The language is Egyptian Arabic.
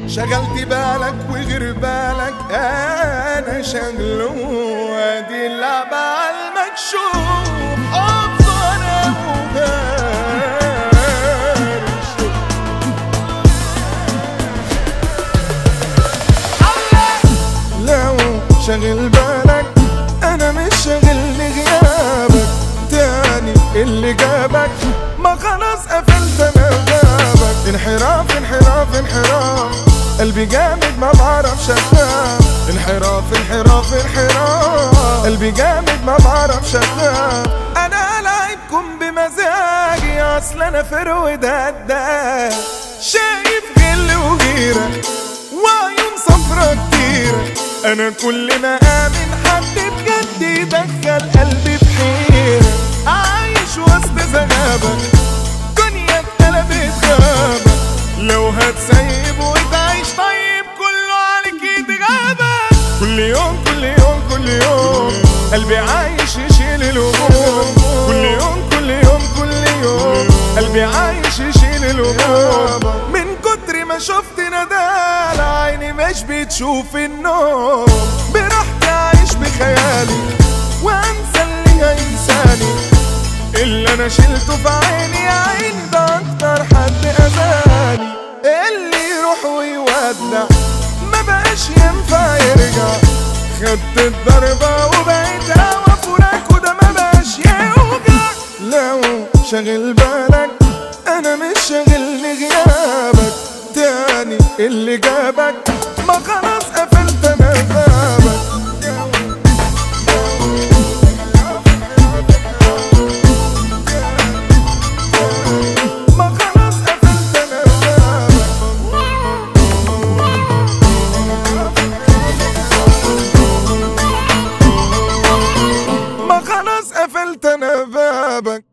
شغلت بالك وغير بالك انا شغله وادي اللعبة على المكشوف افضل وغارش لو شغل بالك انا مش شاغلني غيابك تاني اللي جابك ما خلاص قفلت انا بابك انحراف انحراف انحراف قلبي جامد ما بعرفش افهم انحراف انحراف انحراف قلبي جامد ما بعرفش افهم انا لعبكم بمزاجي اصل انا فرود هداف شايف غل وغيره وعيون صفرا كتير انا كل ما امن حد بجد يدخل قلبي في حيرة عايش وسط زغابة دنيا اتقلبت غابة لو هتسيب وتعيش طيب كله عليك يتغابى كل يوم كل يوم كل يوم قلبي عايش يشيل الهموم كل يوم كل يوم كل يوم قلبي عايش يشيل الهموم من كتر ما شفت ندال عيني مش بتشوف النوم براحتي اعيش بخيالي وانسى اللي هينساني اللي انا شلته في عيني يا عيني ده اكتر حد اذاني اللي يروح ويودع ما بقاش ينفع يرجع خدت الضربة وبقيت هوا فراق وده ما بقاش يوجع لو شاغل بالك انا مش شاغلني غيابك تاني اللي جابك ما خلاص قفلت انا بابك ما خلاص قفلت انا بابك ما خلاص قفلت انا بابك